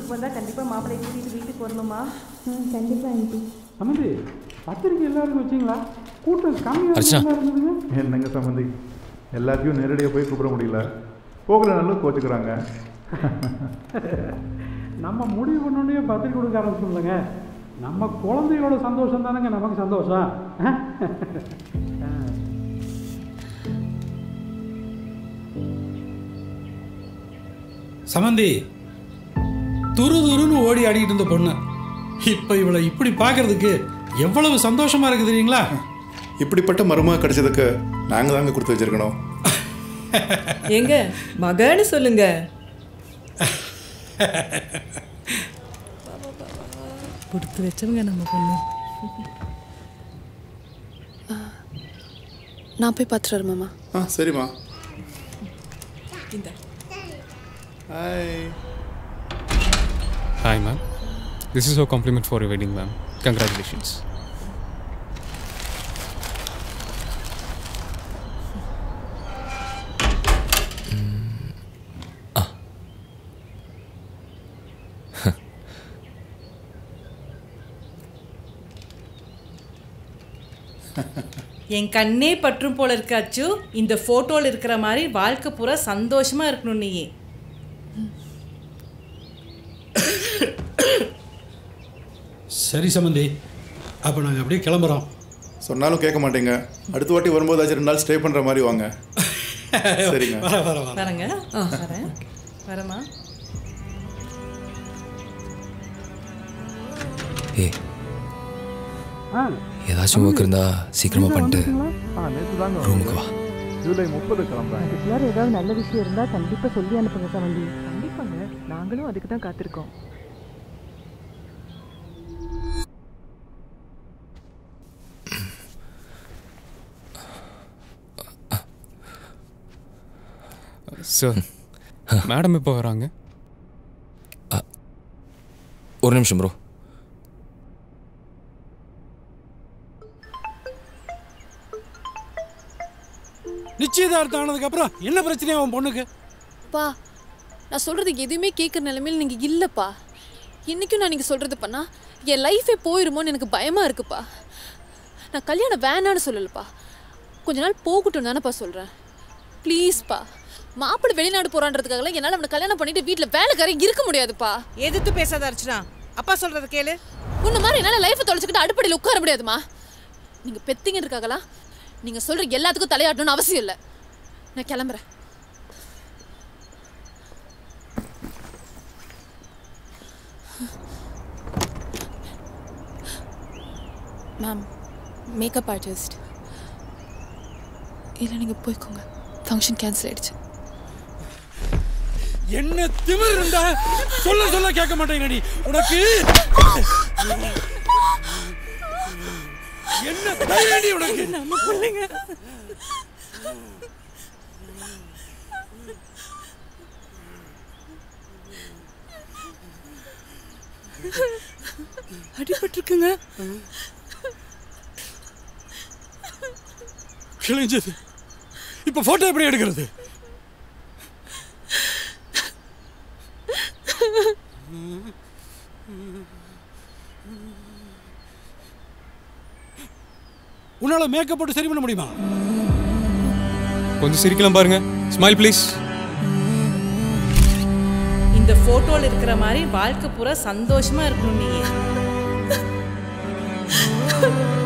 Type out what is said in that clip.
ஊருக்கு வந்தால் கண்டிப்பாக மாப்பிள்ளை கூட்டிகிட்டு வீட்டுக்கு வரணுமா கண்டிப்பாக ஆண்டி சம்மந்தி பத்திரிக்கை எல்லாருக்கும் வச்சிங்களா கூட்டம் கம்மியாக அர்ச்சனா. இருந்ததுங்க என்னங்க சம்மந்தி எல்லாத்தையும் நேரடியாக போய் கூப்பிட முடியல போகலனாலும் கோச்சுக்கிறாங்க நம்ம முடிவு பண்ணோடனே பத்திரிக்கை கொடுக்க ஆரம்பிச்சோம்லங்க நம்ம குழந்தைகளோட சந்தோஷம் தானேங்க நமக்கு சந்தோஷம் சமந்தி துரு துருன்னு ஓடி ஆடிக்கிட்டு இருந்த பொண்ணு இப்போ இவளை இப்படி பார்க்கறதுக்கு எவ்வளவு சந்தோஷமா இருக்கு தெரியுங்களா இப்படிப்பட்ட மருமக கிடைச்சதுக்கு நாங்கள் தாங்க கொடுத்து வச்சிருக்கணும் ஏங்க மகன்னு சொல்லுங்க கொடுத்து வச்சவங்க நம்ம பொண்ணு நான் போய் பார்த்துட்டு வரேன் மாமா ஆ சரிம்மா இந்த hi Hi, ma'am. This is our compliment for your wedding, ma'am. Congratulations. என் கண்ணே பற்றும் போல இருக்காச்சு இந்த ஃபோட்டோவில் இருக்கிற மாதிரி வாழ்க்கை பூரா சந்தோஷமா இருக்கணும் நீ சரி சமந்தி அப்போ நாங்கள் அப்படியே கிளம்புறோம் சொன்னாலும் கேட்க மாட்டீங்க அடுத்த வாட்டி வரும்போதாச்சும் ரெண்டு நாள் ஸ்டே பண்ணுற மாதிரி வாங்க சரிங்க வர வர வர வரேங்க வரேன் வரேம்மா ஏய் ஆ ஏதாச்சும் ஒர்க் இருந்தா சீக்கிரமா பண்ணிட்டு ஆ நேற்று தாங்க ரூமுக்கு வா ஜூலை முப்பது கிளம்புறேன் அதுக்குள்ளார ஏதாவது நல்ல விஷயம் இருந்தால் கண்டிப்பாக சொல்லி அனுப்புங்க சமந்தி கண்டிப்பாங்க நாங்களும் அதுக்கு தான் காத்திருக்கோம் சார் மேடம் எப்போ வராங்க ஒரு நிமிஷம் ப்ரோ நிச்சயதார்த்தம் ஆனதுக்கப்புறம் என்ன பிரச்சனையா அவன் பொண்ணுக்கு பா நான் சொல்றது எதுவுமே கேட்குற நிலைமையில் நீங்க இல்லப்பா இன்னைக்கும் நான் நீங்க சொல்றது பண்ணா என் லைஃபே போயிருமோன்னு எனக்கு பயமா இருக்குப்பா நான் கல்யாணம் வேணான்னு சொல்லலப்பா கொஞ்ச நாள் போகட்டும் தானேப்பா சொல்றேன் ப்ளீஸ்ப்பா மாப்பிள்ளை வெளிநாடு போறான்றதுக்காகலாம் என்னால் அவனை கல்யாணம் பண்ணிட்டு வீட்டில் வேலைக்காரன் இருக்க முடியாதுப்பா எதிர்த்து பேசாத அர்ச்சனா அப்பா சொல்றத கேளு உன்ன மாதிரி என்னால் லைஃப்பை தொலைச்சிக்கிட்டு அடுப்படியில் உட்கார முடியாதுமா நீங்கள் பெத்திங்கன்றக்காகலாம் நீங்கள் சொல்கிற எல்லாத்துக்கும் தலையாட்டணும்னு அவசியம் இல்லை நான் கிளம்புறேன் மேம் மேக்கப் ஆர்டிஸ்ட் இல்லை நீங்கள் போய்க்கோங்க ஃபங்க்ஷன் கேன்சல் ஆயிடுச்சு என்ன திமிர் இருந்தா சொல்ல சொல்ல கேட்க மாட்டேங்கடி உனக்கு என்ன தைரியடி உனக்கு நம்ம பிள்ளைங்க அடிபட்டிருக்குங்க கிழிஞ்சது இப்ப போட்டோ எப்படி எடுக்கிறது உன்னால மேக்கப் போட்டு சரி பண்ண முடியுமா கொஞ்சம் சிரிக்கலாம் பாருங்க ஸ்மைல் ப்ளீஸ் இந்த ஃபோட்டோவில் இருக்கிற மாதிரி வாழ்க்கை பூரா சந்தோஷமா இருக்கணும் நீ